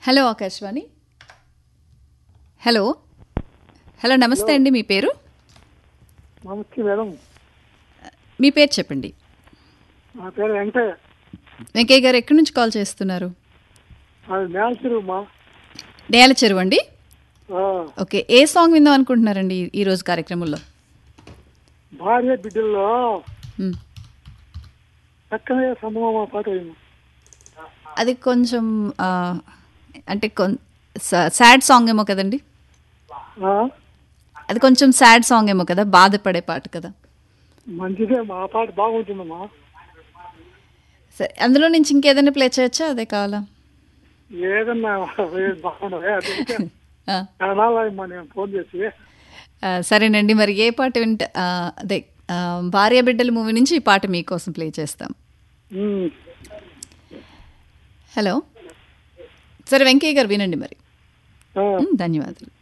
Hello Akashvani hello hello నమస్తే అండి మీ పేరు నమస్తే మేడం మీ పేరు చెప్పండి నా పేరు వెంకటయ్య వెంకయ్య గారు ఎక్కడి నుంచి కాల్ చేస్తున్నారు అది మేల్చిరు మా నేల చెరువు అండి ఆ, ఓకే ఏ సాంగ్ విందాం అనుకుంటున్నారండి ఈ- ఈరోజు కార్యక్రమంలో భార్య బిడ్డల్లో మ్. చక్కనే సంభవం పాట అయింది అది కొంచెం ఆ, అంటే కొన్ సాడ్ సాంగ్ ఏమో కదండి ఆ, అది కొంచెం సాడ్ సాంగ్ ఏమో కదా బాధపడే పాట కదా మంచిదే మా పాట బాగుంటుందమ్మా సరే అందులో నుంచి ఇంకేదైనా ప్లే చేయొచ్చా అదే కావాలా ఏదన్నా ఏది బాగుండదు అదే ఆ, అనాలమ్మా నేను ఫోన్ చేసి ఆ, సరేనండి మరి ఏ పాట వింట ఆ, అదే ఆ, భార్య బిడ్డల మూవీ నుంచి ఈ పాట మీకోసం ప్లే చేస్తాం ఉమ్, హలో సరే వెంకయ్య గారు వినండి మరి ఆ, ఉమ్, ధన్యవాదాలు